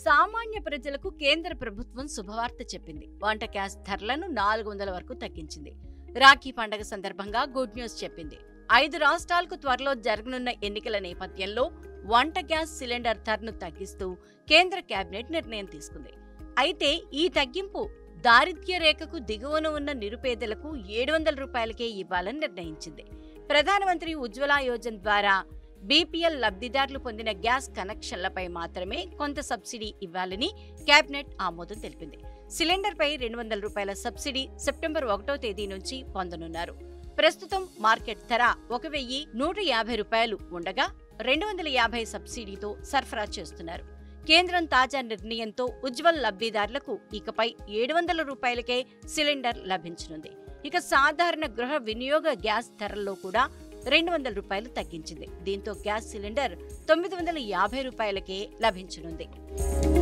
సామాన్య ప్రజలకు కేంద్ర ప్రభుత్వం శుభవార్త చెప్పింది వంట గ్యాస్ ధరలను నాలుగు వందల వరకు తగ్గించింది రాఖీ పండగ సందర్భంగా గుడ్ న్యూస్ చెప్పింది ఐదు రాష్ట్రాలకు త్వరలో జరగనున్న ఎన్నికల నేపథ్యంలో వంట గ్యాస్ సిలిండర్ ధరను తగ్గిస్తూ కేంద్ర కేబినెట్ నిర్ణయం తీసుకుంది అయితే ఈ తగ్గింపు దారిద్ర్య రేఖకు దిగువన ఉన్న నిరుపేదలకు ఏడు వందల రూపాయలకే ఇవ్వాలని నిర్ణయించింది ప్రధానమంత్రి ఉజ్వల యోజన ద్వారా బీపీఎల్ లబ్ధిదారులు పొందిన గ్యాస్ కనెక్షన్లపై మాత్రమే కొంత సబ్సిడీ ఇవ్వాలని కేబినెట్ ఆమోదం తెలిపింది సిలిండర్పై రెండు వందల రూపాయల సబ్సిడీ సెప్టెంబర్ ఒకటో తేదీ నుంచి పొందనున్నారు ప్రస్తుతం మార్కెట్ ధర ఒక వెయ్యి నూట యాభై రూపాయలు ఉండగా రెండు వందల యాభై సబ్సిడీతో సరఫరా చేస్తున్నారు కేంద్రం తాజా నిర్ణయంతో ఉజ్వల్ లబ్ధిదారులకు ఇకపై ఏడు వందల రూపాయలకే సిలిండర్ లభించనుంది ఇక సాధారణ గృహ వినియోగ గ్యాస్ ధరల్లో కూడా రెండు వందల రూపాయలు తగ్గించింది దీంతో గ్యాస్ సిలిండర్ తొమ్మిది వందల యాభై రూపాయలకే లభించనుంది